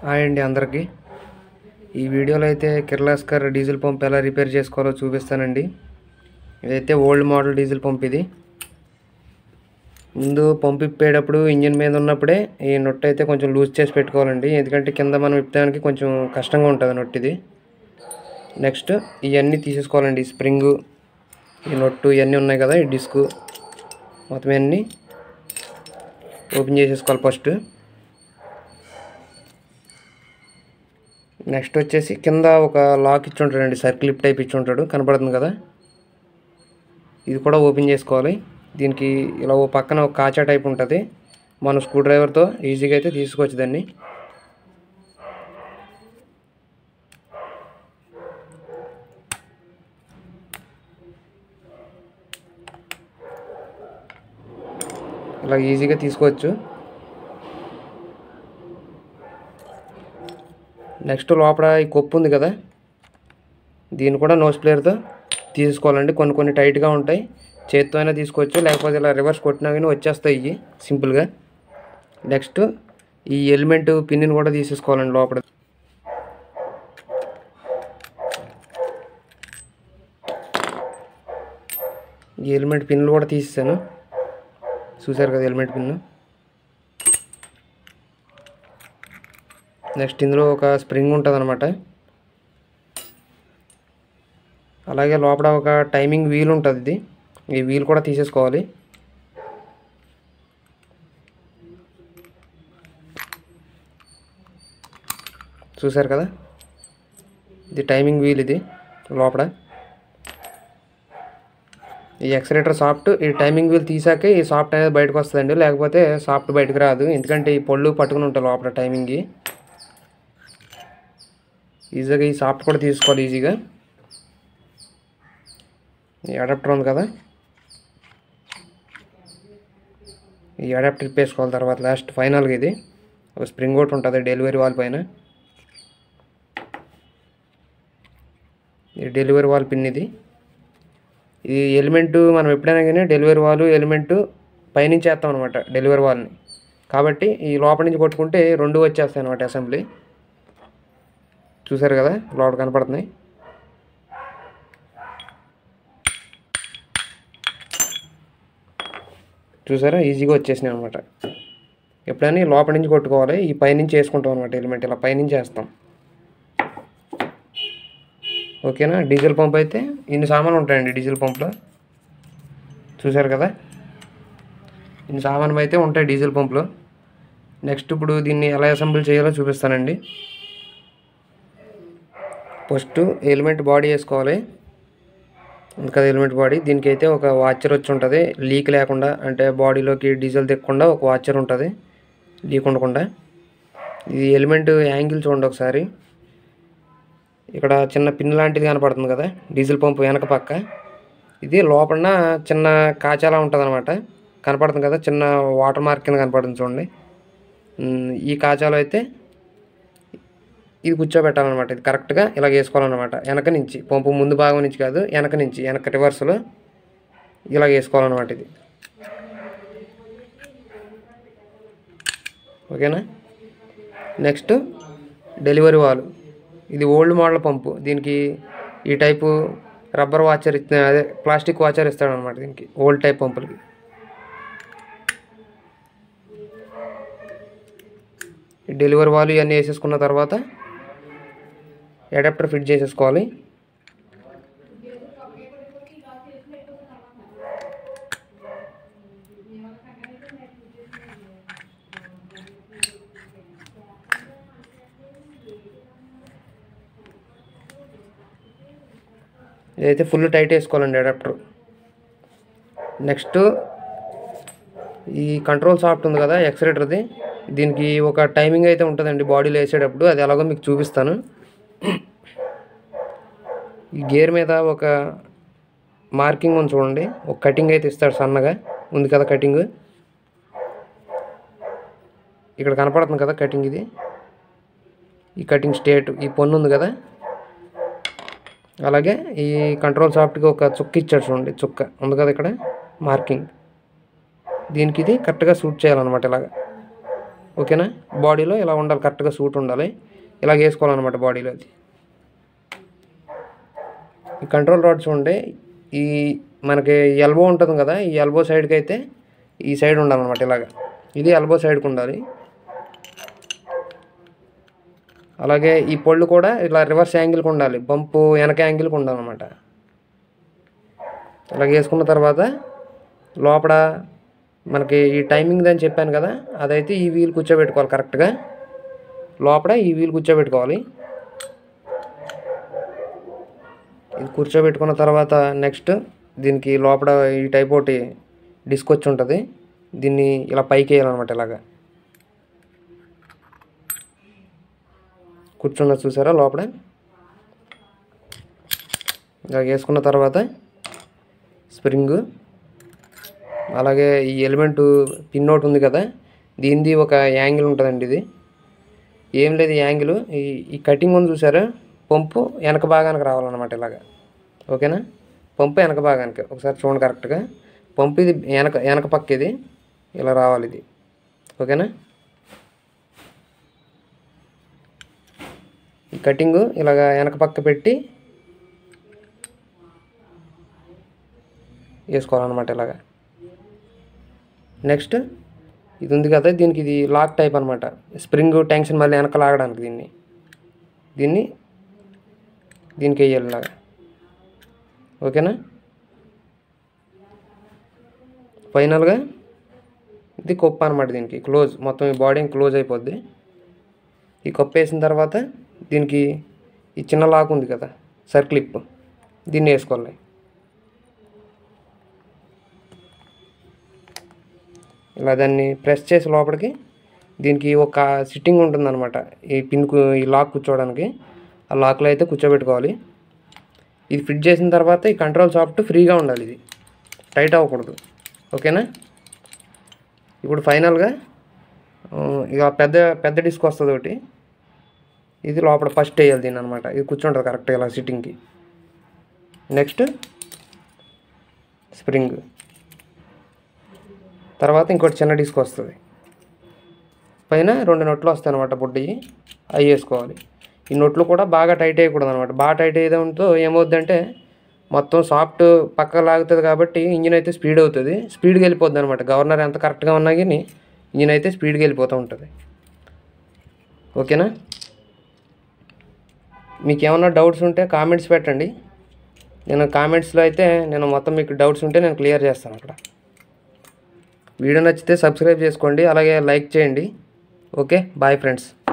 hi అండి అందరికీ ఈ వీడియోలో అయితే కిర్లాస్కర్ డీజిల్ పంప్ ఎలా రిపేర్ చేసుకోవాలో చూపిస్తానండి ఇదైతే ఓల్డ్ మోడల్ డీజిల్ పంప్ ఇది ముందు పంప్ ఇప్పేటప్పుడు ఇంజిన్ మీద ఉన్నప్పుడే ఈ నొట్ అయితే కొంచెం లూజ్ చేసి పెట్టుకోవాలండి ఎందుకంటే కింద మనం ఇప్పడానికి కొంచెం కష్టంగా ఉంటుంది నొట్ ఇది నెక్స్ట్ ఇవన్నీ తీసేసుకోవాలండి ఈ స్ప్రింగు ఈ నొట్టు ఇవన్నీ ఉన్నాయి కదా ఈ డిస్క్ మొత్తం ఇవన్నీ ఓపెన్ చేసేసుకోవాలి ఫస్ట్ నెక్స్ట్ వచ్చేసి కింద ఒక లాక్ ఇచ్చి ఉంటాడండి సర్క్లిప్ టైప్ ఇచ్చి ఉంటాడు కనపడుతుంది కదా ఇది కూడా ఓపెన్ చేసుకోవాలి దీనికి ఇలా ఓ పక్కన ఒక కాచా టైప్ ఉంటుంది మన స్క్రూ డ్రైవర్తో ఈజీగా అయితే తీసుకోవచ్చు దాన్ని ఇలా ఈజీగా తీసుకోవచ్చు నెక్స్ట్ లోపల ఈ కొప్పు ఉంది కదా దీన్ని కూడా నోస్ ప్లేయర్తో తీసుకోవాలండి కొన్ని కొన్ని టైట్గా ఉంటాయి చేత్తో అయినా తీసుకోవచ్చు లేకపోతే ఇలా రివర్స్ కొట్టినా కానీ వచ్చేస్తాయి ఇవి సింపుల్గా నెక్స్ట్ ఈ ఎలిమెంట్ పిన్ని కూడా తీసేసుకోవాలండి లోపల ఈ ఎలిమెంట్ పిన్లు కూడా తీసేసాను చూసారు కదా ఎలిమెంట్ పిన్ను నెక్స్ట్ ఇందులో ఒక స్ప్రింగ్ ఉంటుంది అనమాట అలాగే లోపల ఒక టైమింగ్ వీల్ ఉంటుంది ఇది ఈ వీల్ కూడా తీసేసుకోవాలి చూసారు కదా ఇది టైమింగ్ వీల్ ఇది లోపల ఈ ఎక్సలేటర్ సాఫ్ట్ ఈ టైమింగ్ వీల్ తీసాకే ఈ సాఫ్ట్ అనేది బయటకు వస్తుందండి లేకపోతే సాఫ్ట్ బయటకు రాదు ఎందుకంటే ఈ పళ్ళు పట్టుకుని ఉంటాయి లోపల టైమింగ్కి ఈజీగా ఈ సాఫ్ట్ కూడా తీసుకోవాలి ఈజీగా ఈ అడాప్టర్ ఉంది కదా ఈ అడాప్టర్ ఇప్పేసుకోవాలి తర్వాత లాస్ట్ ఫైనల్గా ఇది ఒక స్ప్రింగ్ ఒకటి ఉంటుంది డెలివరీ వాల్ పైన ఈ డెలివరీ వాల్ పిన్ ఇది ఈ ఎలిమెంట్ మనం ఎప్పుడైనా కానీ డెలివరీ వాల్ ఎలిమెంట్ పైనుంచి వేస్తాం అనమాట డెలివరీ వాల్ని కాబట్టి ఈ లోపల నుంచి కొట్టుకుంటే రెండు వచ్చేస్తాయి అనమాట అసెంబ్లీ చూసారు కదా లోపల కనపడుతున్నాయి చూసారా ఈజీగా వచ్చేసినాయి అనమాట ఎప్పుడైనా ఈ లోపల నుంచి కొట్టుకోవాలి ఈ పైనుంచి వేసుకుంటాం అనమాట ఎలిమెంట్ ఇలా పైనుంచి వేస్తాం ఓకేనా డీజిల్ పంప్ అయితే ఇన్ని సామాన్లు ఉంటాయండి డీజిల్ పంప్లో చూసారు కదా ఇన్ని సామాన్లు అయితే ఉంటాయి డీజిల్ పంప్లో నెక్స్ట్ ఇప్పుడు దీన్ని ఎలా అసెంబుల్ చేయాలో చూపిస్తానండి ఫస్ట్ ఎలిమెంట్ బాడీ వేసుకోవాలి ఉంది కదా ఎలిమెంట్ బాడీ దీనికి అయితే ఒక వాచర్ వచ్చి ఉంటుంది లీక్ లేకుండా అంటే బాడీలోకి డీజిల్ దిక్కకుండా ఒక వాచర్ ఉంటుంది లీక్ ఉండకుండా ఇది ఎలిమెంట్ యాంగిల్ చూడండి ఒకసారి ఇక్కడ చిన్న పిన్ లాంటిది కనపడుతుంది కదా డీజిల్ పంపు వెనక పక్క ఇది లోపల చిన్న కాచాలా ఉంటుంది అనమాట కనపడుతుంది కదా చిన్న వాటర్ మార్క్ కింద కనపడుతుంది చూడండి ఉమ్, ఈ కాచాలో అయితే ఇది కూర్చోబెట్టాలన్నమాట ఇది కరెక్ట్గా ఇలా వేసుకోవాలన్నమాట వెనక నుంచి పంపు ముందు భాగం నుంచి కాదు వెనక నుంచి వెనక రివర్స్లో ఇలా వేసుకోవాలన్నమాట ఇది ఓకేనా నెక్స్ట్ డెలివరీ వాల్ ఇది ఓల్డ్ మోడల్ పంపు దీనికి ఈ టైపు రబ్బర్ వాచర్ ఇచ్చిన అదే ప్లాస్టిక్ వాచర్ ఇస్తాడనమాట దీనికి ఓల్డ్ టైప్ పంపులకి ఈ డెలివరీ వాల్ ఇవన్నీ వేసేసుకున్న తర్వాత అడాప్టర్ ఫిట్ చేసేసుకోవాలి ఇదైతే ఫుల్ టైట్ వేసుకోవాలండి అడాప్టర్ నెక్స్ట్ ఈ కంట్రోల్ సాఫ్ట్ ఉంది కదా ఎక్సలేటర్ది దీనికి ఒక టైమింగ్ అయితే ఉంటుందండి బాడీలో వేసేటప్పుడు అది ఎలాగో మీకు చూపిస్తాను ఈ గేర్ మీద ఒక మార్కింగ్ ఉంది చూడండి ఒక కటింగ్ అయితే ఇస్తాడు సన్నగా ఉంది కదా కటింగ్ ఇక్కడ కనపడుతుంది కదా కటింగ్ ఇది ఈ కటింగ్ స్టేట్ ఈ పొన్ను ఉంది కదా అలాగే ఈ కంట్రోల్ సాఫ్ట్గా ఒక చుక్క ఇచ్చాడు చూడండి చుక్క ఉంది కదా ఇక్కడ మార్కింగ్ దీనికి ఇది కరెక్ట్గా సూట్ చేయాలన్నమాట ఇలాగా ఓకేనా బాడీలో ఇలా ఉండాలి కరెక్ట్గా సూట్ ఉండాలి ఇలా వేసుకోవాలన్నమాట బాడీలో అది ఈ కంట్రోల్ రాడ్ చూడండి ఈ మనకి ఎల్బో ఉంటుంది కదా ఈ ఎల్బో సైడ్కి అయితే ఈ సైడ్ ఉండాలన్నమాట ఇలాగా ఇది ఎల్బో సైడ్కి ఉండాలి అలాగే ఈ పళ్ళు కూడా ఇలా రివర్స్ యాంగిల్కి ఉండాలి బంపు వెనక యాంగిల్కి ఉండాలన్నమాట ఇలా వేసుకున్న తర్వాత లోపల మనకి ఈ టైమింగ్ అని చెప్పాను కదా అదైతే ఈ వీల్ కూర్చోబెట్టుకోవాలి కరెక్ట్గా లోపల ఈ వీల్ కూర్చోబెట్టుకోవాలి ఇది కూర్చోబెట్టుకున్న తర్వాత నెక్స్ట్ దీనికి లోపల ఈ టైప్ ఒకటి డిస్క్ వచ్చి ఉంటుంది దీన్ని ఇలా పైకి వేయాలన్నమాట ఇలాగా కూర్చున్న చూసారా లోపల ఇలా వేసుకున్న తర్వాత స్ప్రింగ్ అలాగే ఈ ఎలిమెంట్ పిన్ ఒకటి ఉంది కదా దీనిది ఒక యాంగిల్ ఉంటుందండి ఇది ఏం లేదు ఈ యాంగిల్ ఈ ఈ కటింగ్ ఉంది చూసారా పంపు వెనక భాగానికి రావాలన్నమాట ఇలాగా ఓకేనా పంపు వెనక భాగానికి ఒకసారి చూడండి కరెక్ట్గా పంపు ఇది వెనక వెనక పక్క ఇది ఇలా రావాలి ఇది ఓకేనా ఈ కటింగ్ ఇలాగ వెనక పక్క పెట్టి వేసుకోవాలన్నమాట ఇలాగా నెక్స్ట్ ఇది ఉంది కదా దీనికి ఇది లాక్ టైప్ అనమాట స్ప్రింగ్ టెన్షన్ మళ్ళీ వెనక లాగడానికి దీన్ని దీన్ని దీనికి వేయాలి ఇలాగా ఓకేనా ఫైనల్గా ఇది కప్పు అనమాట దీనికి క్లోజ్ మొత్తం ఈ బాడీ క్లోజ్ అయిపోద్ది ఈ కప్పు వేసిన తర్వాత దీనికి ఈ చిన్న లాక్ ఉంది కదా సర్క్లిప్ దీన్ని వేసుకోవాలి ఇలా దాన్ని ప్రెస్ చేసి లోపలికి దీనికి ఒక సిట్టింగ్ ఉంటుందన్నమాట ఈ పిన్ కు- ఈ లాక్ కూర్చోవడానికి ఆ లాక్లో అయితే కూర్చోబెట్టుకోవాలి ఇది ఫిట్ చేసిన తర్వాత ఈ కంట్రోల్ సాఫ్ట్ ఫ్రీగా ఉండాలి ఇది టైట్ అవ్వకూడదు ఓకేనా ఇప్పుడు ఫైనల్గా ఆ, ఇక పెద్ద పెద్ద డిస్క్ వస్తుంది ఒకటి ఇది లోపల ఫస్ట్ వేయాలి దీన్ని అనమాట ఇది కూర్చుంటుంది కరెక్ట్గా ఇలా సిట్టింగ్కి నెక్స్ట్ స్ప్రింగ్ తర్వాత ఇంకోటి చిన్న డిస్క్ వస్తుంది పైన రెండు నొట్లు వస్తాయి అనమాట బుడ్డి అవి వేసుకోవాలి ఈ నొట్లు కూడా బాగా టైట్ వేయకూడదు అనమాట బాగా టైట్ అయ్యేదంతో ఏమవుద్దంటే మొత్తం సాఫ్ట్ పక్క లాగుతుంది కాబట్టి ఇంజిన్ అయితే స్పీడ్ అవుతుంది స్పీడ్గా వెళ్ళిపోద్ది అనమాట గవర్నర్ ఎంత కరెక్ట్గా ఉన్నా కానీ ఇంజిన్ అయితే స్పీడ్గా వెళ్ళిపోతూ ఉంటుంది ఓకేనా మీకు ఏమైనా డౌట్స్ ఉంటే కామెంట్స్ పెట్టండి నేను కామెంట్స్లో అయితే నేను మొత్తం మీకు డౌట్స్ ఉంటే నేను క్లియర్ చేస్తాను అక్కడ వీడియో నచ్చితే సబ్స్క్రైబ్ చేసుకోండి అలాగే లైక్ చేయండి ఓకే బాయ్ ఫ్రెండ్స్